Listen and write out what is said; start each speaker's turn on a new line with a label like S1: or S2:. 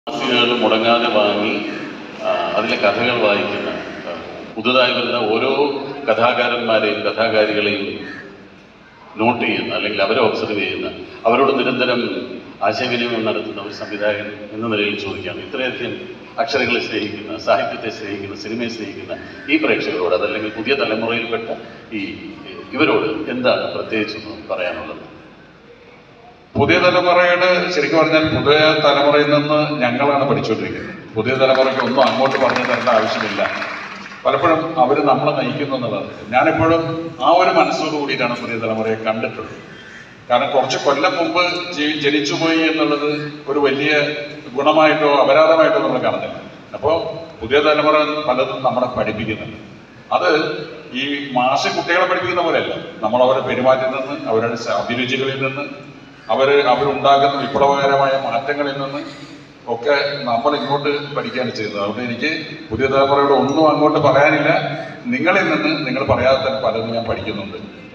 S1: മാസികകൾ മുടങ്ങാതെ വാങ്ങി ആ, അതിലെ കഥകൾ വായിക്കുന്ന ആ, പുതുതായി വരുന്ന ഓരോ കഥാകാരന്മാരെയും കഥാകാരികളെയും നോട്ട് ചെയ്യുന്ന അല്ലെങ്കിൽ അവരെ ഒബ്സർവ് ചെയ്യുന്ന അവരോട് നിരന്തരം ആശയവിനിമയം നടത്തുന്ന ഒരു സംവിധായകൻ എന്ന നിലയിൽ ചോദിക്കുകയാണ് ഇത്രയധികം അക്ഷരങ്ങളെ സ്നേഹിക്കുന്ന സാഹിത്യത്തെ സ്നേഹിക്കുന്ന സിനിമയെ സ്നേഹിക്കുന്ന ഈ പ്രേക്ഷകരോട് അതല്ലെങ്കിൽ പുതിയ തലമുറയിൽപ്പെട്ട ഈ ഇവരോട് എന്താണ് പ്രത്യേകിച്ചൊന്ന് പറയാനുള്ളത്
S2: പുതിയ തലമുറയുടെ ശരിക്കും പറഞ്ഞാൽ പുതിയ തലമുറയിൽ നിന്ന് ഞങ്ങളാണ് പഠിച്ചുകൊണ്ടിരിക്കുന്നത് പുതിയ തലമുറയ്ക്ക് ഒന്നും അങ്ങോട്ട് പറഞ്ഞു തരേണ്ട ആവശ്യമില്ല പലപ്പോഴും അവർ നമ്മളെ നയിക്കുന്നു എന്നുള്ളത് ഞാനെപ്പോഴും ആ ഒരു മനസ്സോട് കൂടിയിട്ടാണ് പുതിയ തലമുറയെ കണ്ടിട്ടുള്ളത് കാരണം കുറച്ച് കൊല്ലം മുമ്പ് ജീ- ജനിച്ചുപോയി എന്നുള്ളത് ഒരു വലിയ ഗുണമായിട്ടോ അപരാധമായിട്ടോ നമ്മൾ കാണുന്നില്ല അപ്പോൾ പുതിയ തലമുറ പലതും നമ്മളെ പഠിപ്പിക്കുന്നുണ്ട് അത് ഈ മാഷ കുട്ടികളെ പഠിപ്പിക്കുന്ന പോലെയല്ല നമ്മൾ അവരുടെ പെരുമാറ്റത്തിൽ നിന്ന് അവരുടെ സ- അഭിരുചികളിൽ നിന്ന് അവര് അവരുണ്ടാക്കുന്ന വിപ്ലവകരമായ മാറ്റങ്ങളിൽ നിന്ന് ഒക്കെ നമ്മൾ ഇങ്ങോട്ട് പഠിക്കുകയാണ് ചെയ്യുന്നത് അതുകൊണ്ട് എനിക്ക് പുതിയ തലമുറയോട് ഒന്നും അങ്ങോട്ട് പറയാനില്ല നിങ്ങളിൽ നിന്ന് നിങ്ങൾ പറയാതെ തന്നെ പലതും ഞാൻ പഠിക്കുന്നുണ്ട്